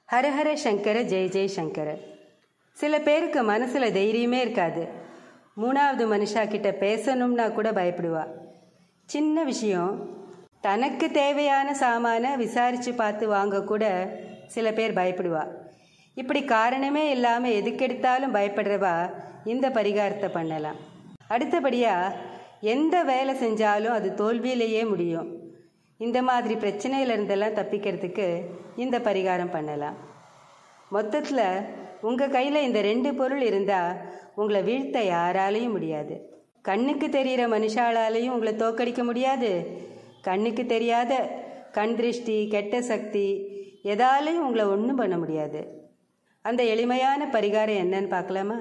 ஹரஹர சங்கர ஜெய ஜெய சங்கர சில பேருக்கு மனசில் தைரியமே இருக்காது மூணாவது மனுஷா கிட்ட பேசணும்னா கூட பயப்படுவா சின்ன விஷயம் தனக்கு தேவையான சாமான விசாரித்து பார்த்து வாங்க கூட சில பேர் பயப்படுவா இப்படி காரணமே இல்லாமல் எதுக்கெடுத்தாலும் பயப்படுறவா இந்த பரிகாரத்தை பண்ணலாம் அடுத்தபடியாக எந்த வேலை செஞ்சாலும் அது தோல்வியிலேயே முடியும் இந்த மாதிரி பிரச்சனையிலிருந்தெல்லாம் தப்பிக்கிறதுக்கு இந்த பரிகாரம் பண்ணலாம் மொத்தத்தில் உங்கள் கையில் இந்த ரெண்டு பொருள் இருந்தால் உங்களை வீழ்த்த யாராலையும் முடியாது கண்ணுக்கு தெரிகிற மனுஷாலாலையும் உங்களை தோக்கடிக்க முடியாது கண்ணுக்கு தெரியாத கண் திருஷ்டி கெட்ட சக்தி எதாலையும் உங்களை ஒன்றும் பண்ண முடியாது அந்த எளிமையான பரிகாரம் என்னன்னு பார்க்கலாமா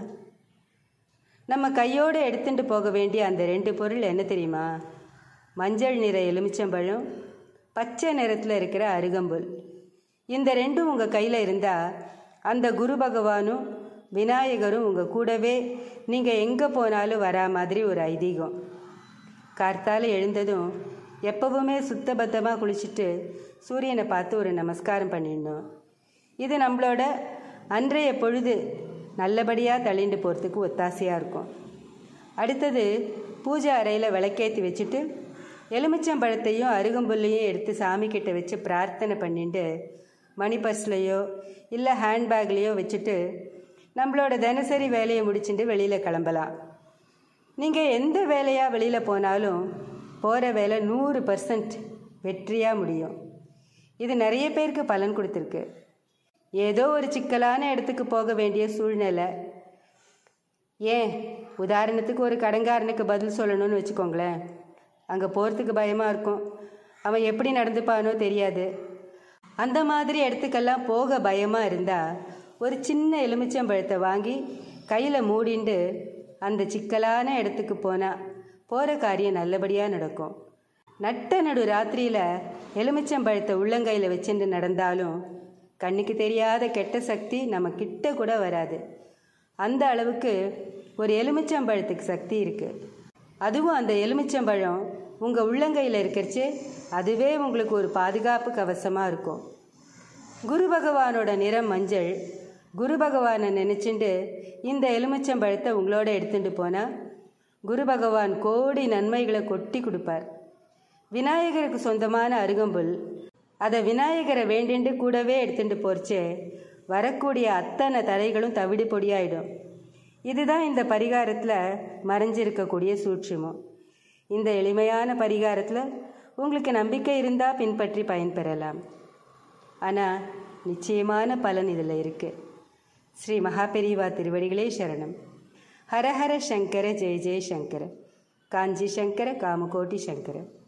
நம்ம கையோடு எடுத்துட்டு போக வேண்டிய அந்த ரெண்டு பொருள் என்ன தெரியுமா மஞ்சள் நிற எலுமிச்சம்பழம் பச்சை நிறத்தில் இருக்கிற அருகம்புல் இந்த ரெண்டும் உங்கள் கையில் இருந்தால் அந்த குரு பகவானும் விநாயகரும் உங்கள் கூடவே நீங்கள் எங்கே போனாலும் வரா மாதிரி ஒரு ஐதீகம் கார்த்தால எழுந்ததும் எப்பவுமே சுத்தபத்தமாக குளிச்சுட்டு சூரியனை பார்த்து ஒரு நமஸ்காரம் பண்ணிடணும் இது நம்மளோட அன்றைய பொழுது நல்லபடியாக தள்ளிண்டு போகிறதுக்கு ஒத்தாசையாக இருக்கும் அடுத்தது பூஜை அறையில் விளக்கேற்றி வச்சுட்டு எலுமிச்சம்பழத்தையும் அருகம்புல்லையும் எடுத்து சாமி கிட்ட வச்சு பிரார்த்தனை பண்ணிட்டு மணி பர்ஸ்லையோ இல்லை ஹேண்ட்பேக்லேயோ வச்சுட்டு நம்மளோட தினசரி வேலையை முடிச்சுட்டு வெளியில் கிளம்பலாம் நீங்கள் எந்த வேலையாக வெளியில் போனாலும் போகிற வேலை நூறு பர்சன்ட் வெற்றியாக முடியும் இது நிறைய பேருக்கு பலன் கொடுத்துருக்கு ஏதோ ஒரு சிக்கலான இடத்துக்கு போக வேண்டிய சூழ்நிலை ஏன் உதாரணத்துக்கு ஒரு கடங்காரனுக்கு பதில் சொல்லணும்னு வச்சுக்கோங்களேன் அங்கே போகிறதுக்கு பயமாக இருக்கும் அவன் எப்படி நடந்துப்பானோ தெரியாது அந்த மாதிரி இடத்துக்கெல்லாம் போக பயமாக இருந்தால் ஒரு சின்ன எலுமிச்சம்பழத்தை வாங்கி கையில் மூடிண்டு அந்த சிக்கலான இடத்துக்கு போனால் போகிற காரியம் நல்லபடியாக நடக்கும் நட்ட நடு ராத்திரியில் எலுமிச்சம்பழத்தை உள்ளங்கையில் வச்சுட்டு நடந்தாலும் கண்ணுக்கு தெரியாத கெட்ட சக்தி நம்ம கிட்ட கூட வராது அந்த அளவுக்கு ஒரு எலுமிச்சம்பழத்துக்கு சக்தி இருக்குது அதுவும் அந்த எலுமிச்சம்பழம் உங்கள் உள்ளங்கையில் இருக்கிறச்சு அதுவே உங்களுக்கு ஒரு பாதுகாப்பு கவசமாக இருக்கும் குரு பகவானோட நிறம் மஞ்சள் குரு பகவானை நினச்சிண்டு இந்த எலுமிச்சம்பழத்தை உங்களோட எடுத்துட்டு போனால் குரு பகவான் கோடி நன்மைகளை கொட்டி கொடுப்பார் விநாயகருக்கு சொந்தமான அருகம்புல் அதை விநாயகரை வேண்டிண்டு கூடவே எடுத்துட்டு போர்ச்சே வரக்கூடிய அத்தனை தடைகளும் தவிடு பொடியாயிடும் இதுதான் இந்த பரிகாரத்தில் மறைஞ்சிருக்கக்கூடிய சூட்சுமம் இந்த எளிமையான பரிகாரத்தில் உங்களுக்கு நம்பிக்கை இருந்தால் பின்பற்றி பயன்பெறலாம் ஆனால் நிச்சயமான பலன் இதில் இருக்குது ஸ்ரீ மகாபெரிவா திருவடிகளே சரணம் ஹரஹர சங்கர ஜெய ஜெய சங்கர காஞ்சி சங்கர காமகோட்டி சங்கர